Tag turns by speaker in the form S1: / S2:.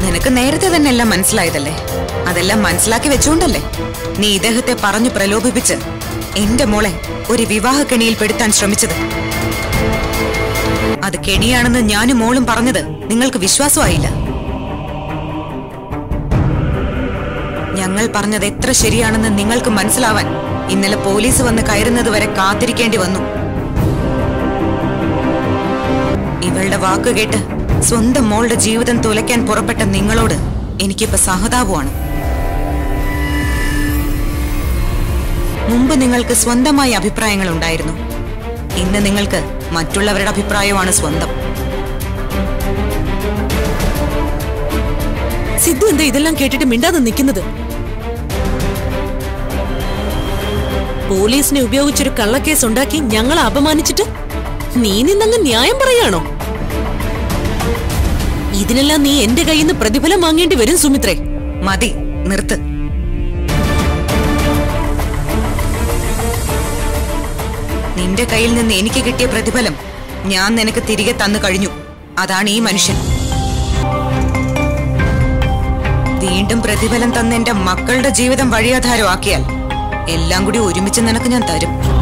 S1: നിനക്ക് നേരത്തെ തന്നെ എല്ലാം മനസ്സിലായതല്ലേ അതെല്ലാം മനസ്സിലാക്കി വെച്ചുകൊണ്ടല്ലേ നീ ഇദ്ദേഹത്തെ പറഞ്ഞു പ്രലോഭിപ്പിച്ച് എന്റെ മോളെ ഒരു വിവാഹ കെണിയിൽ പെടുത്താൻ ശ്രമിച്ചത് അത് കെണിയാണെന്ന് ഞാനും മോളും പറഞ്ഞത് നിങ്ങൾക്ക് വിശ്വാസമായില്ല ഞങ്ങൾ പറഞ്ഞത് എത്ര ശരിയാണെന്ന് നിങ്ങൾക്ക് മനസ്സിലാവാൻ ഇന്നലെ പോലീസ് വന്ന് കയറുന്നത് വരെ കാത്തിരിക്കേണ്ടി വന്നു ഇവളുടെ വാക്ക് കേട്ട് സ്വന്തം മോളുടെ ജീവിതം തുലയ്ക്കാൻ പുറപ്പെട്ട നിങ്ങളോട് എനിക്കിപ്പോ സഹതാപമാണ് മുമ്പ് നിങ്ങൾക്ക് സ്വന്തമായ അഭിപ്രായങ്ങൾ ഉണ്ടായിരുന്നു ഇന്ന് നിങ്ങൾക്ക് മറ്റുള്ളവരുടെ അഭിപ്രായമാണ് സ്വന്തം
S2: സിദ്ധു എന്താ ഇതെല്ലാം കേട്ടിട്ട് മിണ്ടാതെ നിൽക്കുന്നത് പോലീസിനെ ഉപയോഗിച്ചൊരു കള്ളക്കേസ് ഉണ്ടാക്കി ഞങ്ങളെ അപമാനിച്ചിട്ട് നീ നിന്നങ്ങ് ന്യായം പറയാണോ ഇതിനെല്ലാം നീ എന്റെ കയ്യിൽ നിന്ന് പ്രതിഫലം വാങ്ങേണ്ടി വരും സുമിത്രേ
S1: മതി നിർത്ത് നിന്റെ കയ്യിൽ നിന്ന് എനിക്ക് കിട്ടിയ പ്രതിഫലം ഞാൻ നിനക്ക് തിരികെ തന്നു കഴിഞ്ഞു അതാണ് ഈ മനുഷ്യൻ വീണ്ടും പ്രതിഫലം തന്ന എന്റെ മക്കളുടെ ജീവിതം വഴിയാധാരമാക്കിയാൽ എല്ലാം കൂടി ഒരുമിച്ച് നിനക്ക് ഞാൻ തരും